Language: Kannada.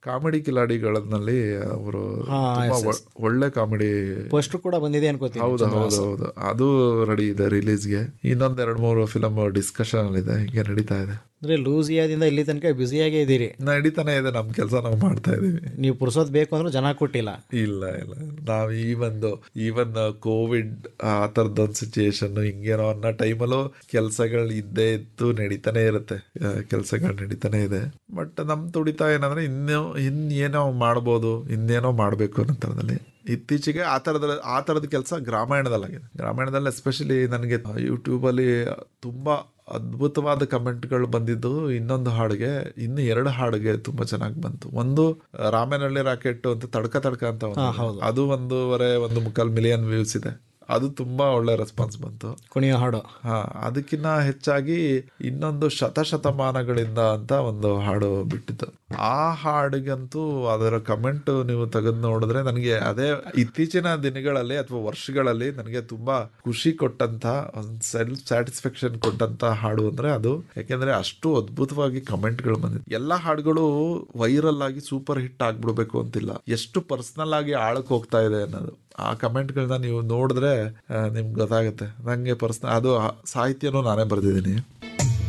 ಕಾಮಿಡಿ ಕಿಲಾಡಿಗಳಲ್ಲಿ ಅವರು ಹಾ, ತುಂಬಾ yes, yes. ಒ- ಒಳ್ಳೆ ಕಾಮಿಡಿ ಪೋಸ್ಟರ್ ಕೂಡ ಬಂದಿದೆ ಅನ್ಕೋತೀನಿ ಹೌದು ಹೌದು ಹೌದು ಅದು ರೆಡಿ ಇದೆ ರಿಲೀಸ್ಗೆ ಇನ್ನೊಂದ್ ಎರಡ್ ಮೂರು ಫಿಲಮ್ ಡಿಸ್ಕಷನ್ ಅಲ್ಲಿ ಇದೆ ಹಿಂಗೆ ನಡೀತಾ ಇದೆ ಅಂದ್ರೆ ಲೂಸಿಯಾದಿಂದ ಇಲ್ಲಿ ತನಕ ಬ್ಯುಸಿಯಾಗೇ ಇದ್ದೀರಿ ನಡೀತಾನೆ ಇದೆ ನಮ್ ಕೆಲಸ ನಾವು ಮಾಡ್ತಾ ಇದೀವಿ ನೀವು ಪುರ್ಸೋದ್ ಬೇಕು ಅಂದ್ರೆ ಜನ ಕೊಟ್ಟಿಲ್ಲ ಇಲ್ಲ ಇಲ್ಲ ನಾವ್ ಈ ಒಂದು ಈವನ್ ಕೋವಿಡ್ ಆ ಥರದೊಂದು ಸಿಚುಯೇಷನ್ ಹಿಂಗೇನೋ ಅನ್ನೋ ಟೈಮಲ್ಲೂ ಕೆಲಸಗಳು ಇದ್ದೇ ಇತ್ತು ನಡೀತಾನೆ ಇರುತ್ತೆ ಕೆಲಸಗಳು ನಡೀತಾನೆ ಇದೆ ಬಟ್ ನಮ್ ತುಡಿತ ಏನಂದ್ರೆ ಇನ್ನೂ ಇನ್ನೇನೋ ಮಾಡ್ಬೋದು ಇನ್ನೇನೋ ಮಾಡ್ಬೇಕು ಅನ್ನೋ ಥರದಲ್ಲಿ ಇತ್ತೀಚೆಗೆ ಆ ಥರದ ಆ ಥರದ ಕೆಲಸ ಗ್ರಾಮಾಯಣದಲ್ಲಾಗಿದೆ ಗ್ರಾಮಾಯಣದಲ್ಲಿ ಎಸ್ಪೆಷಲಿ ನನಗೆ ಯೂಟ್ಯೂಬಲ್ಲಿ ತುಂಬಾ ಅದ್ಭುತವಾದ ಕಮೆಂಟ್ಗಳು ಬಂದಿದ್ದು ಇನ್ನೊಂದು ಹಾಡಿಗೆ ಇನ್ನು ಎರಡು ಹಾಡಿಗೆ ತುಂಬಾ ಚೆನ್ನಾಗಿ ಬಂತು ಒಂದು ರಾಮನಹಳ್ಳಿ ರಾಕೆಟ್ ಅಂತ ತಡ್ಕ ತಡ್ಕ ಅಂತ ಒಂದು ಇದೆ. ಅದು ಒಂದೂವರೆ ಒಂದು ಮುಕ್ಕಾಲ್ ಮಿಲಿಯನ್ ವ್ಯೂಸ್ ಇದೆ ಅದು ತುಂಬಾ ಒಳ್ಳೆ ರೆಸ್ಪಾನ್ಸ್ ಬಂತು ಕುಣಿಯೋ ಹಾಡು ಹಾ ಅದಕ್ಕಿಂತ ಹೆಚ್ಚಾಗಿ ಇನ್ನೊಂದು ಶತಶತಮಾನಗಳಿಂದ ಅಂತ ಒಂದು ಹಾಡು ಬಿಟ್ಟಿತ್ತು ಆ ಹಾಡಿಗಂತೂ ಅದರ ಕಮೆಂಟ್ ನೀವು ತೆಗೆದು ನೋಡಿದ್ರೆ ನನಗೆ ಅದೇ ಇತ್ತೀಚಿನ ದಿನಗಳಲ್ಲಿ ಅಥವಾ ವರ್ಷಗಳಲ್ಲಿ ನನಗೆ ತುಂಬಾ ಖುಷಿ ಕೊಟ್ಟಂತ ಒಂದು ಸೆಲ್ಫ್ ಸ್ಯಾಟಿಸ್ಫ್ಯಾಕ್ಷನ್ ಕೊಟ್ಟಂತ ಹಾಡು ಅಂದ್ರೆ ಅದು ಯಾಕೆಂದ್ರೆ ಅಷ್ಟು ಅದ್ಭುತವಾಗಿ ಕಮೆಂಟ್ಗಳು ಬಂದಿದೆ ಎಲ್ಲಾ ಹಾಡುಗಳು ವೈರಲ್ ಆಗಿ ಸೂಪರ್ ಹಿಟ್ ಆಗ್ಬಿಡ್ಬೇಕು ಅಂತಿಲ್ಲ ಎಷ್ಟು ಪರ್ಸನಲ್ ಆಗಿ ಆಳಕ್ ಹೋಗ್ತಾ ಇದೆ ಅನ್ನೋದು ಆ ಕಮೆಂಟ್ಗಳನ್ನ ನೀವು ನೋಡಿದ್ರೆ ಆ, ನಿಮ್ಗೆ ಗೊತ್ತಾಗುತ್ತೆ ನಂಗೆ ಪರ್ಸನಲ್ ಅದು ಆ ಸಾಹಿತ್ಯನೂ ನಾನೇ ಬರೆದಿದ್ದೀನಿ